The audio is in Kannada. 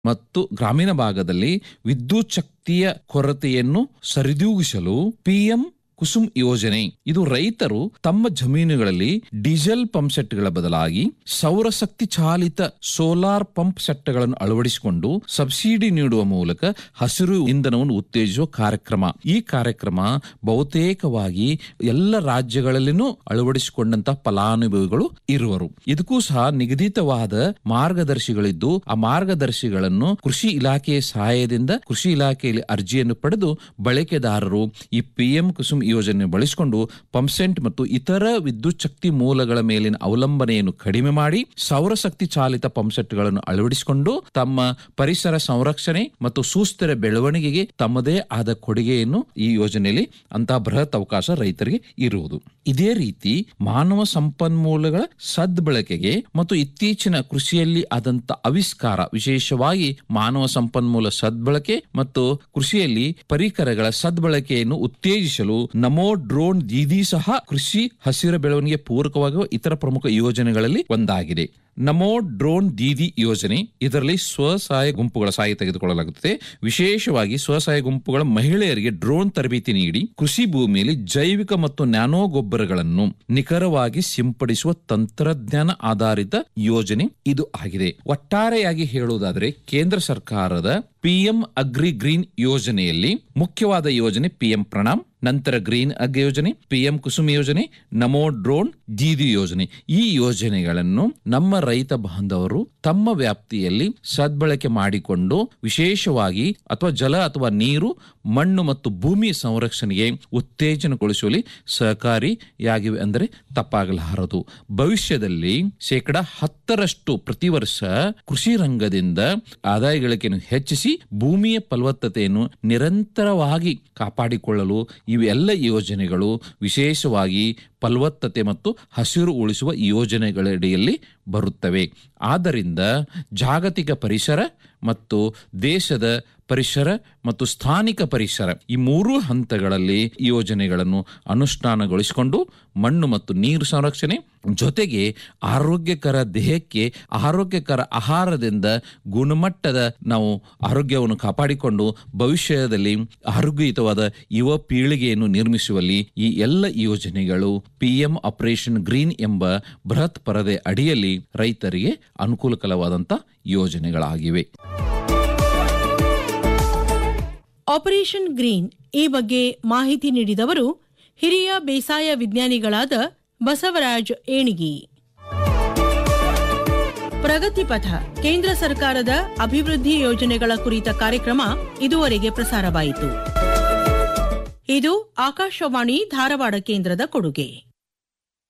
ಮತ್ತು ಗ್ರಾಮೀಣ ಭಾಗದಲ್ಲಿ ವಿದ್ಯುತ್ ಶಕ್ತಿಯ ಕೊರತೆಯನ್ನು ಸರಿದೂಗಿಸಲು ಪಿಎಂ ಕುಸುಮ್ ಯೋಜನೆ ಇದು ರೈತರು ತಮ್ಮ ಜಮೀನುಗಳಲ್ಲಿ ಡೀಸೆಲ್ ಪಂಪ್ ಸೆಟ್ಗಳ ಬದಲಾಗಿ ಸೌರಶಕ್ತಿ ಚಾಲಿತ ಸೋಲಾರ್ ಪಂಪ್ ಸೆಟ್ಗಳನ್ನು ಅಳವಡಿಸಿಕೊಂಡು ಸಬ್ಸಿಡಿ ನೀಡುವ ಮೂಲಕ ಹಸಿರು ಇಂಧನವನ್ನು ಉತ್ತೇಜಿಸುವ ಕಾರ್ಯಕ್ರಮ ಈ ಕಾರ್ಯಕ್ರಮ ಬಹುತೇಕವಾಗಿ ಎಲ್ಲ ರಾಜ್ಯಗಳಲ್ಲಿನೂ ಅಳವಡಿಸಿಕೊಂಡಂತ ಫಲಾನುಭವಿಗಳು ಇರುವರು ಇದಕ್ಕೂ ಸಹ ನಿಗದಿತವಾದ ಮಾರ್ಗದರ್ಶಿಗಳಿದ್ದು ಆ ಮಾರ್ಗದರ್ಶಿಗಳನ್ನು ಕೃಷಿ ಇಲಾಖೆಯ ಸಹಾಯದಿಂದ ಕೃಷಿ ಇಲಾಖೆಯಲ್ಲಿ ಅರ್ಜಿಯನ್ನು ಪಡೆದು ಬಳಕೆದಾರರು ಈ ಪಿಎಂ ಕುಸುಮ್ ಯೋಜನೆ ಬಳಸಿಕೊಂಡು ಪಂಪ್ಸೆಂಟ್ ಮತ್ತು ಇತರ ವಿದ್ಯುತ್ ಶಕ್ತಿ ಮೂಲಗಳ ಮೇಲಿನ ಅವಲಂಬನೆಯನ್ನು ಕಡಿಮೆ ಮಾಡಿ ಸೌರಶಕ್ತಿ ಚಾಲಿತ ಪಂಪ್ಸೆಟ್ಗಳನ್ನು ಅಳವಡಿಸಿಕೊಂಡು ತಮ್ಮ ಪರಿಸರ ಸಂರಕ್ಷಣೆ ಮತ್ತು ಸುಸ್ಥಿರ ಬೆಳವಣಿಗೆಗೆ ತಮ್ಮದೇ ಆದ ಕೊಡುಗೆಯನ್ನು ಈ ಯೋಜನೆಯಲ್ಲಿ ಅಂತ ಬೃಹತ್ ಅವಕಾಶ ರೈತರಿಗೆ ಇರುವುದು ಇದೇ ರೀತಿ ಮಾನವ ಸಂಪನ್ಮೂಲಗಳ ಸದ್ಬಳಕೆಗೆ ಮತ್ತು ಇತ್ತೀಚಿನ ಕೃಷಿಯಲ್ಲಿ ಆದಂತ ಆವಿಷ್ಕಾರ ವಿಶೇಷವಾಗಿ ಮಾನವ ಸಂಪನ್ಮೂಲ ಸದ್ಬಳಕೆ ಮತ್ತು ಕೃಷಿಯಲ್ಲಿ ಪರಿಕರಗಳ ಸದ್ಬಳಕೆಯನ್ನು ಉತ್ತೇಜಿಸಲು ನಮೋ ಡ್ರೋನ್ ದೀದಿ ಸಹ ಕೃಷಿ ಹಸಿರ ಬೆಳವಣಿಗೆ ಪೂರಕವಾಗುವ ಇತರ ಪ್ರಮುಖ ಯೋಜನೆಗಳಲ್ಲಿ ಒಂದಾಗಿದೆ ನಮೋ ಡ್ರೋನ್ ದೀದಿ ಯೋಜನೆ ಇದರಲ್ಲಿ ಸ್ವಸಹಾಯ ಗುಂಪುಗಳ ಸಹಾಯ ತೆಗೆದುಕೊಳ್ಳಲಾಗುತ್ತದೆ ವಿಶೇಷವಾಗಿ ಸ್ವಸಹಾಯ ಗುಂಪುಗಳ ಮಹಿಳೆಯರಿಗೆ ಡ್ರೋನ್ ತರಬೇತಿ ನೀಡಿ ಕೃಷಿ ಭೂಮಿಯಲ್ಲಿ ಜೈವಿಕ ಮತ್ತು ನ್ಯಾನೋ ಗೊಬ್ಬರಗಳನ್ನು ನಿಖರವಾಗಿ ಸಿಂಪಡಿಸುವ ತಂತ್ರಜ್ಞಾನ ಆಧಾರಿತ ಯೋಜನೆ ಇದು ಆಗಿದೆ ಒಟ್ಟಾರೆಯಾಗಿ ಹೇಳುವುದಾದರೆ ಕೇಂದ್ರ ಸರ್ಕಾರದ ಪಿಎಂ ಅಗ್ರಿ ಗ್ರೀನ್ ಯೋಜನೆಯಲ್ಲಿ ಮುಖ್ಯವಾದ ಯೋಜನೆ ಪಿಎಂ ಪ್ರಣಾಮ್ ನಂತರ ಗ್ರೀನ್ ಅಗ್ ಯೋಜನೆ ಪಿಎಂ ಕುಸುಮ್ ಯೋಜನೆ ನಮೋ ಡ್ರೋನ್ ದೀದಿ ಯೋಜನೆ ಈ ಯೋಜನೆಗಳನ್ನು ನಮ್ಮ ರೈತ ಬಾಂಧವರು ತಮ್ಮ ವ್ಯಾಪ್ತಿಯಲ್ಲಿ ಸದ್ಬಳಕೆ ಮಾಡಿಕೊಂಡು ವಿಶೇಷವಾಗಿ ಅಥವಾ ಜಲ ಅಥವಾ ನೀರು ಮಣ್ಣು ಮತ್ತು ಭೂಮಿ ಸಂರಕ್ಷಣೆಗೆ ಉತ್ತೇಜನಗೊಳಿಸುವಲ್ಲಿ ಸಹಕಾರಿಯಾಗಿವೆ ಅಂದರೆ ತಪ್ಪಾಗಲಾರದು ಭವಿಷ್ಯದಲ್ಲಿ ಶೇಕಡ ಹತ್ತರಷ್ಟು ಪ್ರತಿ ವರ್ಷ ಕೃಷಿ ರಂಗದಿಂದ ಆದಾಯ ಗಳಿಕೆಯನ್ನು ಹೆಚ್ಚಿಸಿ ಭೂಮಿಯ ಫಲವತ್ತತೆಯನ್ನು ನಿರಂತರವಾಗಿ ಕಾಪಾಡಿಕೊಳ್ಳಲು ಇವೆಲ್ಲ ಯೋಜನೆಗಳು ವಿಶೇಷವಾಗಿ ಫಲವತ್ತತೆ ಮತ್ತು ಹಸಿರು ಉಳಿಸುವ ಯೋಜನೆಗಳಡಿಯಲ್ಲಿ ಬರುತ್ತವೆ ಆದ್ದರಿಂದ ಜಾಗತಿಕ ಪರಿಸರ ಮತ್ತು ದೇಶದ ಪರಿಸರ ಮತ್ತು ಸ್ಥಾನಿಕ ಪರಿಸರ ಈ ಮೂರು ಹಂತಗಳಲ್ಲಿ ಈ ಯೋಜನೆಗಳನ್ನು ಅನುಷ್ಠಾನಗೊಳಿಸಿಕೊಂಡು ಮಣ್ಣು ಮತ್ತು ನೀರು ಸಂರಕ್ಷಣೆ ಜೊತೆಗೆ ಆರೋಗ್ಯಕರ ದೇಹಕ್ಕೆ ಆರೋಗ್ಯಕರ ಆಹಾರದಿಂದ ಗುಣಮಟ್ಟದ ನಾವು ಆರೋಗ್ಯವನ್ನು ಕಾಪಾಡಿಕೊಂಡು ಭವಿಷ್ಯದಲ್ಲಿ ಆರೋಗ್ಯಯುತವಾದ ಯುವ ಪೀಳಿಗೆಯನ್ನು ನಿರ್ಮಿಸುವಲ್ಲಿ ಈ ಎಲ್ಲ ಯೋಜನೆಗಳು ಪಿಎಂ ಆಪರೇಷನ್ ಗ್ರೀನ್ ಎಂಬ ಬೃಹತ್ ಪರದೆ ಅಡಿಯಲ್ಲಿ ರೈತರಿಗೆ ಅನುಕೂಲಕರವಾದಂಥ ಯೋಜನೆಗಳಾಗಿವೆ ಆಪರೇಷನ್ ಗ್ರೀನ್ ಈ ಬಗ್ಗೆ ಮಾಹಿತಿ ನೀಡಿದವರು ಹಿರಿಯ ಬೇಸಾಯ ವಿಜ್ಞಾನಿಗಳಾದ ಬಸವರಾಜ್ ಏಣಿಗಿ ಪ್ರಗತಿ ಪಥ ಕೇಂದ್ರ ಸರ್ಕಾರದ ಅಭಿವೃದ್ಧಿ ಯೋಜನೆಗಳ ಕುರಿತ ಕಾರ್ಯಕ್ರಮ ಇದುವರೆಗೆ ಪ್ರಸಾರವಾಯಿತು ಇದು ಆಕಾಶವಾಣಿ ಧಾರವಾಡ ಕೇಂದ್ರದ ಕೊಡುಗೆ